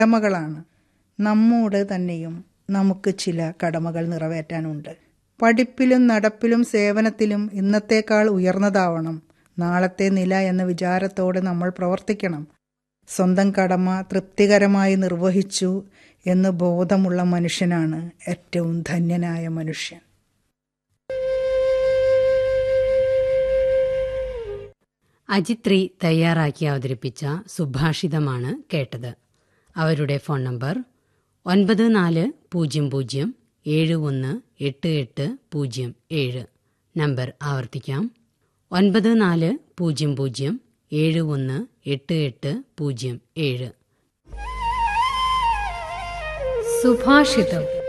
കടമകളാണ് നമ്മോട് തന്നെയും നമുക്ക് ചില കടമകൾ നിറവേറ്റാനുണ്ട് പഠിപ്പിലും നടപ്പിലും സേവനത്തിലും ഇന്നത്തേക്കാൾ ഉയർന്നതാവണം നാളത്തെ നില എന്ന വിചാരത്തോടെ നമ്മൾ പ്രവർത്തിക്കണം സ്വന്തം കടമ തൃപ്തികരമായി നിർവഹിച്ചു എന്ന് ബോധമുള്ള മനുഷ്യനാണ് ഏറ്റവും ധന്യനായ മനുഷ്യൻ അജിത്രി തയ്യാറാക്കി അവതരിപ്പിച്ച സുഭാഷിതമാണ് കേട്ടത് അവരുടെ ഫോൺ നമ്പർ ഒൻപത് നാല് പൂജ്യം പൂജ്യം ഏഴ് ഒന്ന് എട്ട് എട്ട് പൂജ്യം ഏഴ് നമ്പർ ആവർത്തിക്കാം ഒൻപത് നാല് പൂജ്യം പൂജ്യം ഏഴ് ഒന്ന് എട്ട് എട്ട് പൂജ്യം ഏഴ് സുഭാഷിതം